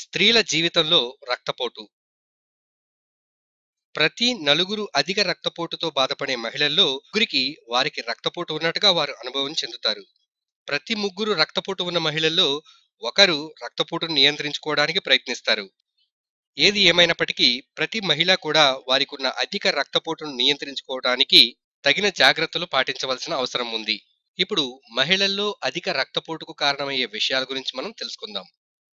స్త్రీల జీవితంలో రక్తపోటు ప్రతి నలుగురు అధిక రక్తపోటుతో బాధపడే మహిళల్లో ముగ్గురికి వారికి రక్తపోటు ఉన్నట్టుగా వారు అనుభవం చెందుతారు ప్రతి ముగ్గురు రక్తపోటు ఉన్న మహిళల్లో ఒకరు రక్తపోటును నియంత్రించుకోవడానికి ప్రయత్నిస్తారు ఏది ఏమైనప్పటికీ ప్రతి మహిళ కూడా వారికి ఉన్న అధిక రక్తపోటును నియంత్రించుకోవడానికి తగిన జాగ్రత్తలు పాటించవలసిన అవసరం ఉంది ఇప్పుడు మహిళల్లో అధిక రక్తపోటుకు కారణమయ్యే విషయాల గురించి మనం తెలుసుకుందాం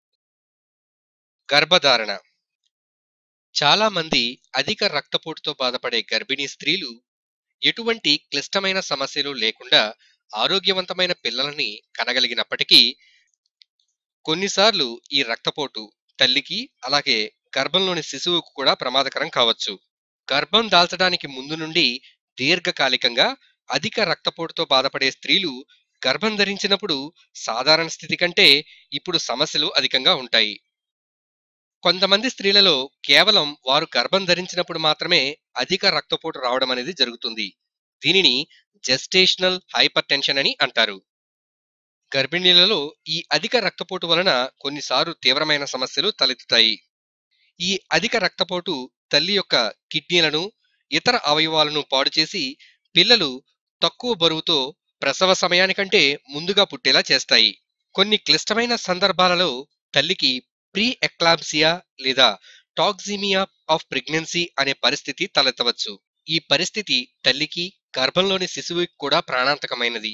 గర్భధారణ చాలా మంది అధిక రక్తపోటుతో బాధపడే గర్భిణీ స్త్రీలు ఎటువంటి క్లిష్టమైన సమస్యలు లేకుండా ఆరోగ్యవంతమైన పిల్లలని కనగలిగినప్పటికీ కొన్నిసార్లు ఈ రక్తపోటు తల్లికి అలాగే గర్భంలోని శిశువుకు కూడా ప్రమాదకరం కావచ్చు గర్భం దాల్చడానికి ముందు నుండి దీర్ఘకాలికంగా అధిక రక్తపోటుతో బాధపడే స్త్రీలు గర్భం ధరించినప్పుడు సాధారణ స్థితి కంటే ఇప్పుడు సమస్యలు అధికంగా ఉంటాయి కొంతమంది స్త్రీలలో కేవలం వారు గర్భం ధరించినప్పుడు మాత్రమే అధిక రక్తపోటు రావడం అనేది జరుగుతుంది దీనిని జెస్టేషనల్ హైపర్ టెన్షన్ అని అంటారు గర్భిణీలలో ఈ అధిక రక్తపోటు వలన కొన్నిసార్లు తీవ్రమైన సమస్యలు తలెత్తుతాయి ఈ అధిక రక్తపోటు తల్లి యొక్క కిడ్నీలను ఇతర అవయవాలను పాడు చేసి పిల్లలు తక్కువ బరువుతో ప్రసవ సమయానికంటే ముందుగా పుట్టేలా చేస్తాయి కొన్ని క్లిష్టమైన సందర్భాలలో తల్లికి ప్రీ ఎక్లాంసియా లేదా టాక్సిమియా ఆఫ్ ప్రెగ్నెన్సీ అనే పరిస్థితి తలెత్తవచ్చు ఈ పరిస్థితి తల్లికి గర్భంలోని శిశువుకి కూడా ప్రాణాంతకమైనది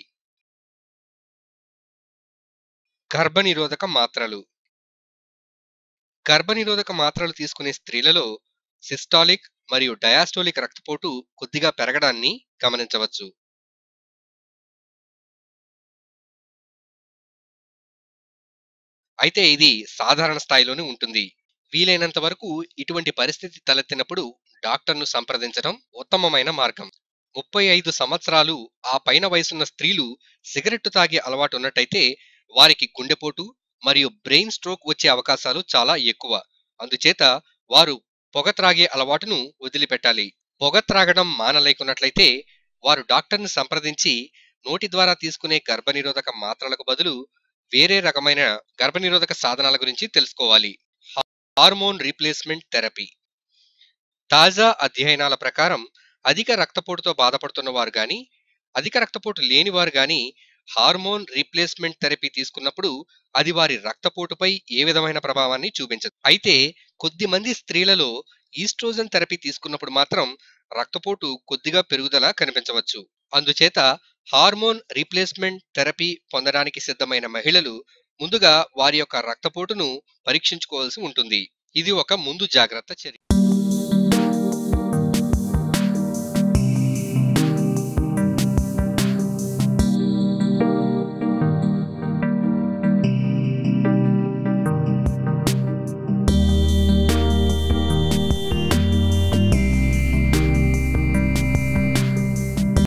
గర్భనిరోధక మాత్రలు గర్భనిరోధక మాత్రలు తీసుకునే స్త్రీలలో సిస్టాలిక్ మరియు డయాస్టోలిక్ రక్తపోటు కొద్దిగా పెరగడాన్ని గమనించవచ్చు అయితే ఇది సాధారణ స్థాయిలోనే ఉంటుంది వీలైనంత వరకు ఇటువంటి పరిస్థితి తలెత్తినప్పుడు డాక్టర్ను సంప్రదించడం ఉత్తమమైన మార్గం ముప్పై ఐదు సంవత్సరాలు ఆ పైన వయసున్న స్త్రీలు సిగరెట్టు తాగే అలవాటు ఉన్నట్టయితే వారికి గుండెపోటు మరియు బ్రెయిన్ స్ట్రోక్ వచ్చే అవకాశాలు చాలా ఎక్కువ అందుచేత వారు పొగ త్రాగే అలవాటును వదిలిపెట్టాలి పొగ త్రాగడం మానలేకున్నట్లయితే వారు డాక్టర్ని సంప్రదించి నోటి ద్వారా తీసుకునే గర్భనిరోధక మాత్రలకు బదులు వేరే రకమైన గర్భనిరోధక సాధనాల గురించి తెలుసుకోవాలి హార్మోన్ రీప్లేస్మెంట్ థెరపీ తాజా అధ్యయనాల ప్రకారం అధిక రక్తపోటుతో బాధపడుతున్న వారు కానీ అధిక రక్తపోటు లేని వారు కానీ హార్మోన్ రీప్లేస్మెంట్ థెరపీ తీసుకున్నప్పుడు అది వారి రక్తపోటుపై ఏ విధమైన ప్రభావాన్ని చూపించదు అయితే కొద్ది మంది స్త్రీలలో ఈస్ట్రోజన్ థెరపీ తీసుకున్నప్పుడు మాత్రం రక్తపోటు కొద్దిగా పెరుగుదల కనిపించవచ్చు అందుచేత హార్మోన్ రీప్లేస్మెంట్ థెరపీ పొందడానికి సిద్ధమైన మహిళలు ముందుగా వారి యొక్క రక్తపోటును పరీక్షించుకోవాల్సి ఉంటుంది ఇది ఒక ముందు జాగ్రత్త చర్య